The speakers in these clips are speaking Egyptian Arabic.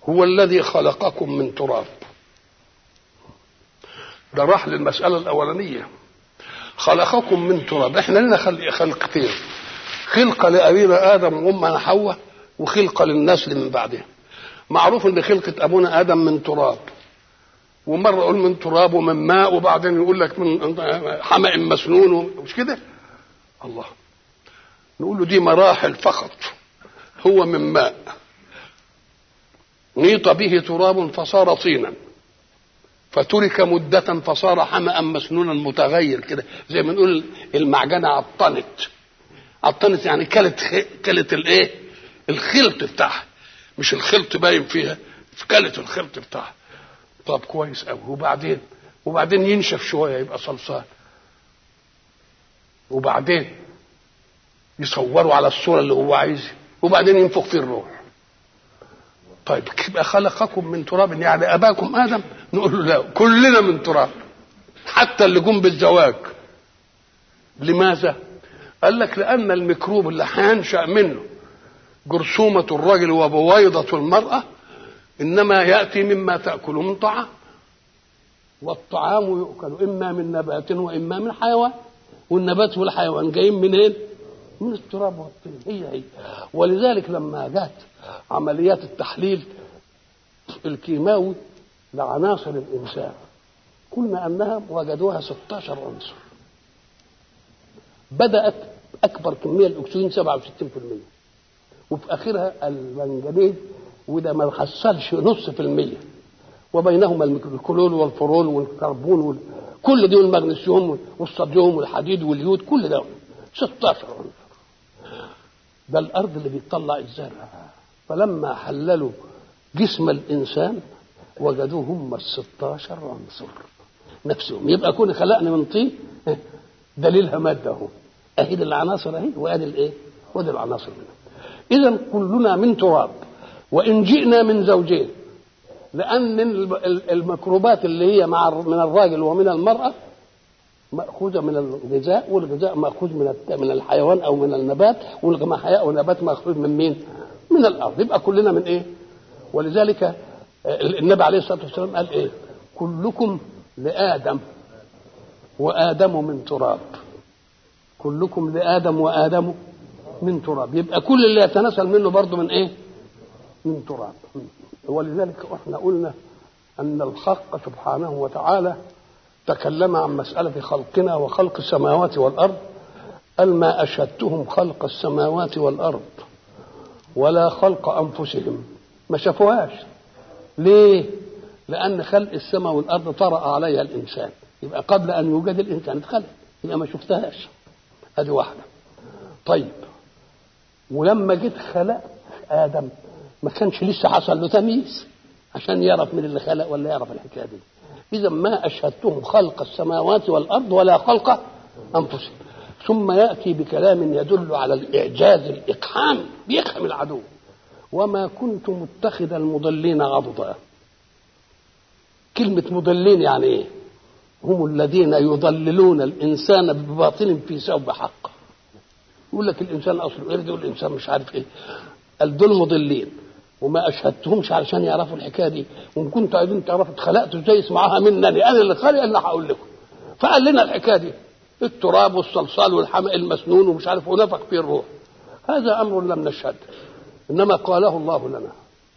هو الذي خلقكم من تراب ده راح للمسألة الأولانية خلقكم من تراب احنا لنا خلق خلقتين خلقة لأبينا آدم وأمنا حواء وخلقة للنسل من بعدهم معروف ان خلقة أبونا آدم من تراب ومرة يقول من تراب ومن ماء وبعدين يقول لك من حمأ مسنون مش كده الله نقول له دي مراحل فقط هو من ماء نيط به تراب فصار طينا فترك مدة فصار حمأ مسنونا متغير كده زي ما نقول المعجنة عطنت عطنت يعني كلت كلت الايه الخلط بتاعها مش الخلط باين فيها كلت الخلط بتاعها طب كويس قوي وبعدين وبعدين ينشف شويه يبقى صلصال وبعدين يصوروا على الصوره اللي هو عايزها وبعدين ينفخ فيه الروح طيب يبقى خلقكم من تراب يعني اباكم ادم نقول له لا كلنا من تراب حتى اللي جم بالزواج لماذا قال لك لان الميكروب اللي هينشا منه جرثومه الرجل وبويضه المراه انما ياتي مما تاكله من طعام والطعام يؤكل اما من نبات واما من حيوان والنبات والحيوان جايين منين؟ من التراب والطين هي هي ولذلك لما جت عمليات التحليل الكيماوي لعناصر الانسان قلنا انها وجدوها 16 عنصر بدات اكبر كميه الاكسجين 67% وفي اخرها المنجنيز وده ما حصلش نص في المية وبينهما الكلول والفرول والكربون وال... كل دي والمغنيسيوم والصوديوم والحديد واليود كل ده 16 عنصر ده الارض اللي بيطلع الزرع فلما حللوا جسم الانسان وجدوه هم ال 16 عنصر نفسهم يبقى كون خلقنا من طين دليلها ماده اهو اهي العناصر اهي وادي الايه؟ وادي العناصر منها اذا كلنا من تراب وان جئنا من زوجين لان الميكروبات اللي هي مع من الراجل ومن المراه ماخوذه من الغذاء والغذاء ماخوذ من من الحيوان او من النبات والحيوان والنبات ماخوذ من مين؟ من الارض يبقى كلنا من ايه؟ ولذلك النبي عليه الصلاه والسلام قال ايه؟ كلكم لادم وادم من تراب كلكم لادم وادم من تراب يبقى كل اللي يتناسل منه برضه من ايه؟ من تراب ولذلك احنا قلنا ان الحق سبحانه وتعالى تكلم عن مسألة خلقنا وخلق السماوات والأرض قال ما أشهدتهم خلق السماوات والأرض ولا خلق أنفسهم ما شافوهاش ليه؟ لأن خلق السماء والأرض طرأ عليها الإنسان يبقى قبل أن يوجد الإنسان اتخلق يبقى ما شفتهاش هذه واحدة طيب ولما جيت خلقت آدم ما كانش لسه حصل له تمييز عشان يعرف من اللي خلق ولا يعرف الحكايه دي اذا ما اشهدتهم خلق السماوات والارض ولا خلق انفسهم ثم ياتي بكلام يدل على الاعجاز الاقحام بيقحم العدو وما كنت متخذ المضلين عضدا كلمة مضلين يعني ايه؟ هم الذين يضللون الإنسان بباطل في سوء حق يقول لك الإنسان أصله قرد والإنسان مش عارف إيه قال دول مضلين وما اشهدتهمش علشان يعرفوا الحكايه دي وان كنتوا عايزين تعرفوا اتخلقتوا ازاي اسمعوها مني انا اللي خالق اللي هقول لكم فقال لنا الحكايه دي التراب والصلصال والحمأ المسنون ومش عارف ونفخ فيه الروح هذا امر لم نشهد انما قاله الله لنا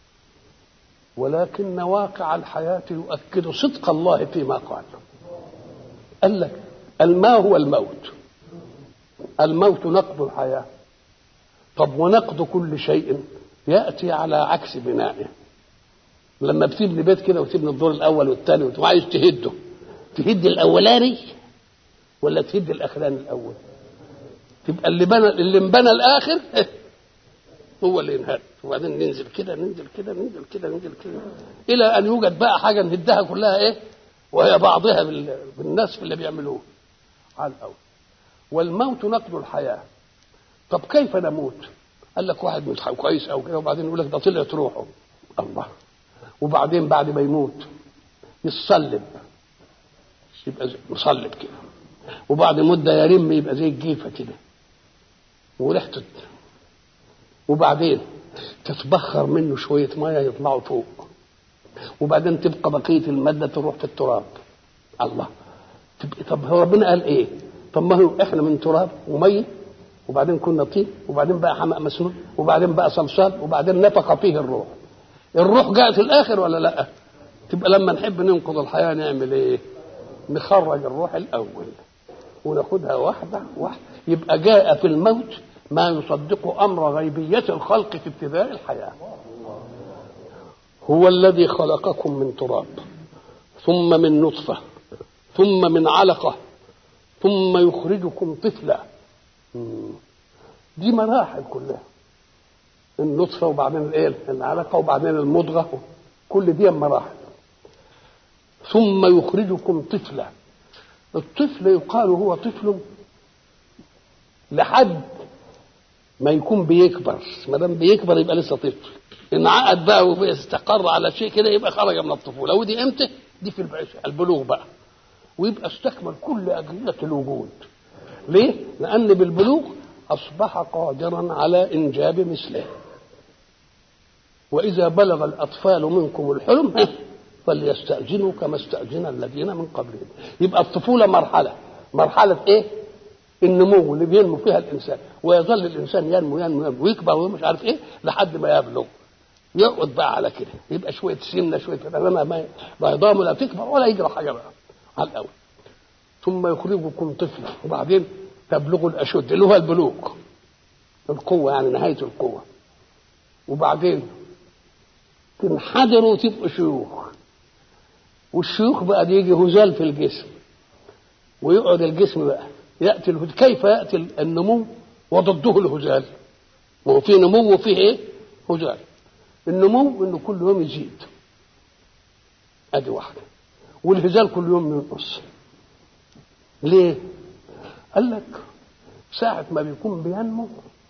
ولكن واقع الحياه يؤكد صدق الله فيما قال قال لك الماء هو الموت الموت نقض الحياه طب ونقض كل شيء ياتي على عكس بنائه لما بتبني بيت كده وتبني الدور الاول والثاني وعايز تهده تهد الاولاني ولا تهد الاخراني الاول تبقى اللي بنى اللي انبنى الاخر هو اللي ينهد وبعدين ننزل كده ننزل كده ننزل كده ننزل كده الى ان يوجد بقى حاجه نهدها كلها ايه وهي بعضها بالنسف اللي بيعملوه على الاول والموت نقد الحياه طب كيف نموت؟ قال لك واحد متح... كويس او كده وبعدين يقول لك ده طلعت روحه الله وبعدين بعد ما يموت يتصلب يبقى مصلب كده وبعد مده يرم يبقى زي الجيفه كده وريحته وبعدين تتبخر منه شويه ميه يطلعوا فوق وبعدين تبقى بقيه الماده تروح في التراب الله تبقى طب هو ربنا قال ايه طب ما هو احنا من تراب وميه وبعدين كنا طين وبعدين بقى حماء مسنون وبعدين بقى صلصال وبعدين نفخ فيه الروح الروح جاءت في الاخر ولا لا تبقى لما نحب ننقذ الحياه نعمل ايه نخرج الروح الاول وناخدها واحده واحده يبقى جاء في الموت ما يصدق امر غيبيه الخلق في ابتداء الحياه هو الذي خلقكم من تراب ثم من نطفه ثم من علقه ثم يخرجكم طفلا دي مراحل كلها النطفه وبعدين الايه العلقه وبعدين المضغه كل دي مراحل ثم يخرجكم طفلا الطفل يقال هو طفل لحد ما يكون بيكبر ما دام بيكبر يبقى لسه طفل ان عقد بقى واستقر على شيء كده يبقى خرج من الطفوله ودي امتى؟ دي في البلوغ بقى ويبقى استكمل كل اجهزه الوجود ليه؟ لان بالبلوغ اصبح قادرا على انجاب مثله واذا بلغ الاطفال منكم الحلم فليستأذنوا كما استأذن الذين من قبلهم يبقى الطفولة مرحلة مرحلة ايه النمو اللي بينمو فيها الإنسان ويظل الإنسان ينمو ينمو, ينمو ويكبر ومش عارف ايه لحد ما يبلغ يقعد بقى على كده يبقى شوية سنة شوية كده ما ما عظامه لا تكبر ولا يجرى حاجة بقى على الأول ثم يخرجكم طفلا وبعدين تبلغوا الأشد اللي هو البلوغ القوة يعني نهاية القوة وبعدين تنحدروا وتبقوا شيوخ والشيوخ بقى يجي هزال في الجسم ويقعد الجسم بقى ياتي الهزال كيف ياتي النمو وضده الهزال ما هو في نمو وفيه ايه هزال النمو انه كل يوم يزيد ادي واحده والهزال كل يوم ينقص ليه قال لك ساعة ما بيكون بينمو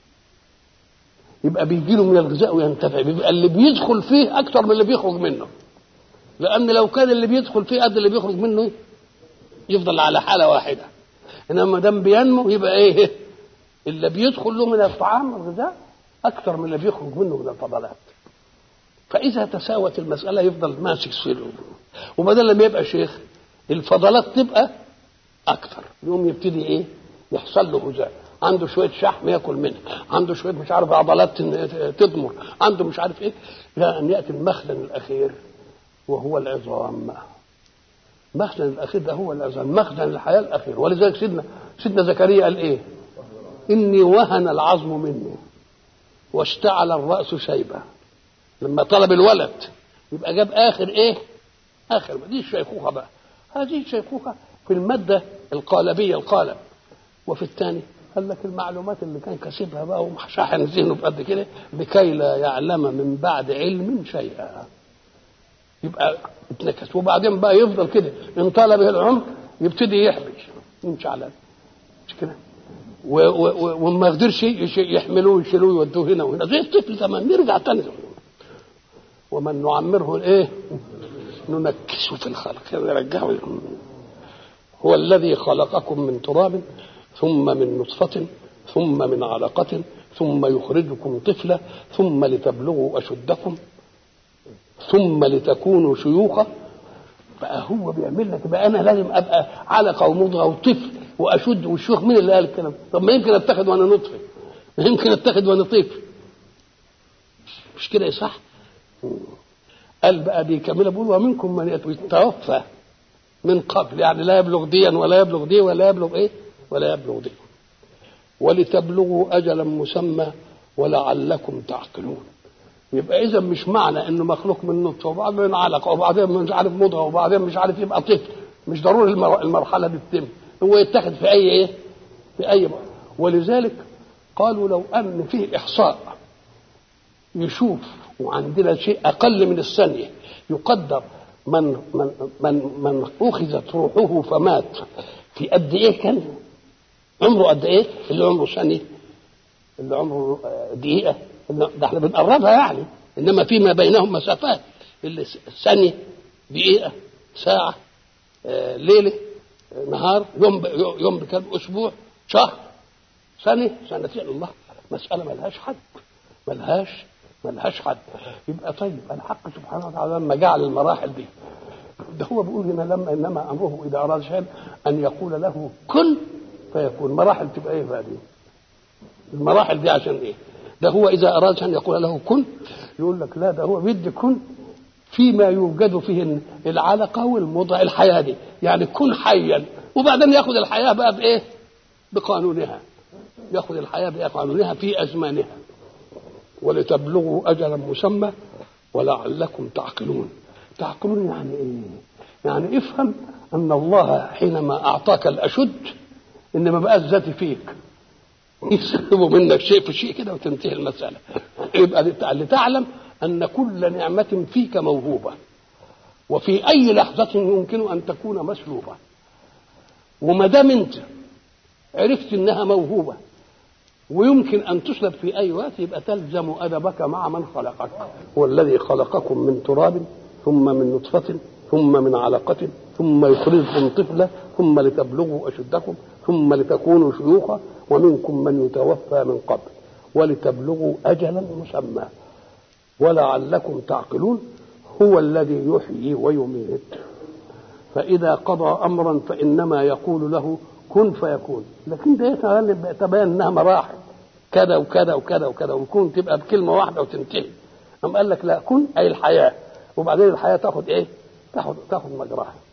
يبقى بيجي له من الغذاء وينتفع بيبقى اللي بيدخل فيه اكتر من اللي بيخرج منه لان لو كان اللي بيدخل فيه قد اللي بيخرج منه يفضل على حاله واحده انما ما دام بينمو يبقى ايه اللي بيدخل له من الطعام والغذاء اكثر من اللي بيخرج منه من الفضلات فاذا تساوت المساله يفضل ماسك سيره وبدل لما يبقى شيخ الفضلات تبقى اكثر يوم يبتدي ايه يحصل له هزال عنده شويه شحم ياكل منها عنده شويه مش عارف عضلات تضمر عنده مش عارف ايه الى ان ياتي المخزن الاخير وهو العظام مخزن الاخير ده هو العظام مخزن الحياه الاخير ولذلك سيدنا سيدنا زكريا قال ايه اني وهن العظم مني واشتعل الراس شيبه لما طلب الولد يبقى جاب اخر ايه اخر دي الشيخوخه بقى هذه الشيخوخه في الماده القالبيه القالب وفي الثاني قال لك المعلومات اللي كان كاسبها بقى وشاحن ذهنه بقد كده لكي لا يعلم من بعد علم شيئا يبقى اتنكس وبعدين بقى يفضل كده ان طال به العمر يبتدي يحبش يمشي على مش كده وما يقدرش يحملوه يشيلوه يودوه هنا وهنا زي الطفل كمان نرجع تاني ومن نعمره الايه ننكسه في الخلق نرجعه هو الذي خلقكم من تراب ثم من نطفة ثم من علقة ثم يخرجكم طفلا ثم لتبلغوا أشدكم ثم لتكونوا شيوخا بقى هو بيعمل لك بقى انا لازم ابقى علقه ومضغه وطفل واشد والشيوخ مين اللي قال الكلام طب ما يمكن اتخذ وانا نطفه ما يمكن اتخذ وانا طفل مش كده صح قال بقى بيكمل بيقول ومنكم من يتوفى من قبل يعني لا يبلغ ديا ولا يبلغ دي ولا يبلغ ايه ولا يبلغ دي ولتبلغوا اجلا مسمى ولعلكم تعقلون يبقى اذا مش معنى انه مخلوق من نطفه وبعدين علقه وبعدين مش عارف مضغه وبعدين مش عارف يبقى طفل مش ضروري المرحله دي تتم هو يتخذ في اي ايه؟ في اي مرة. ولذلك قالوا لو ان فيه احصاء يشوف وعندنا شيء اقل من الثانيه يقدر من من من من اخذت روحه فمات في قد ايه كان عمره قد ايه اللي عمره ثانيه اللي عمره دقيقه ده احنا بنقربها يعني انما فيما بينهم مسافات اللي ثانيه دقيقه ساعه آه ليله آه نهار يوم يوم بكام اسبوع شهر سنه سنتين الله مساله ملهاش حد ملهاش ملهاش حد يبقى طيب الحق سبحانه وتعالى لما جعل المراحل دي ده هو بيقول هنا لما انما امره اذا اراد شيئا ان يقول له كن فيكون مراحل تبقى ايه بقى دي؟ المراحل دي عشان ايه؟ ده هو اذا اراد ان يقول له كن يقول لك لا ده هو بيدي كن فيما يوجد فيه العلقه والمضع الحياه دي يعني كن حيا وبعدين ياخذ الحياه بقى بايه؟ بقانونها ياخذ الحياه بقانونها في ازمانها ولتبلغوا اجلا مسمى ولعلكم تعقلون تعقلون يعني ايه؟ يعني افهم ان الله حينما اعطاك الاشد انما بقى الذاتي فيك يسلبوا منك شيء في شيء كده وتنتهي المساله يبقى لتعلم ان كل نعمه فيك موهوبه وفي اي لحظه يمكن ان تكون مسلوبه وما دام انت عرفت انها موهوبه ويمكن ان تسلب في اي وقت يبقى تلزم ادبك مع من خلقك هو الذي خلقكم من تراب ثم من نطفه ثم من علقه ثم يخرجكم طفلا ثم لتبلغوا اشدكم ثم لتكونوا شيوخا ومنكم من يتوفى من قبل ولتبلغوا اجلا مسمى ولعلكم تعقلون هو الذي يحيي ويميت فاذا قضى امرا فانما يقول له كن فيكون لكن ده تبين انها مراحل كذا وكذا وكذا وكذا ويكون تبقى بكلمه واحده وتنتهي أم قال لك لا كن اي الحياه وبعدين الحياه تاخد ايه؟ تاخد تاخد مجراها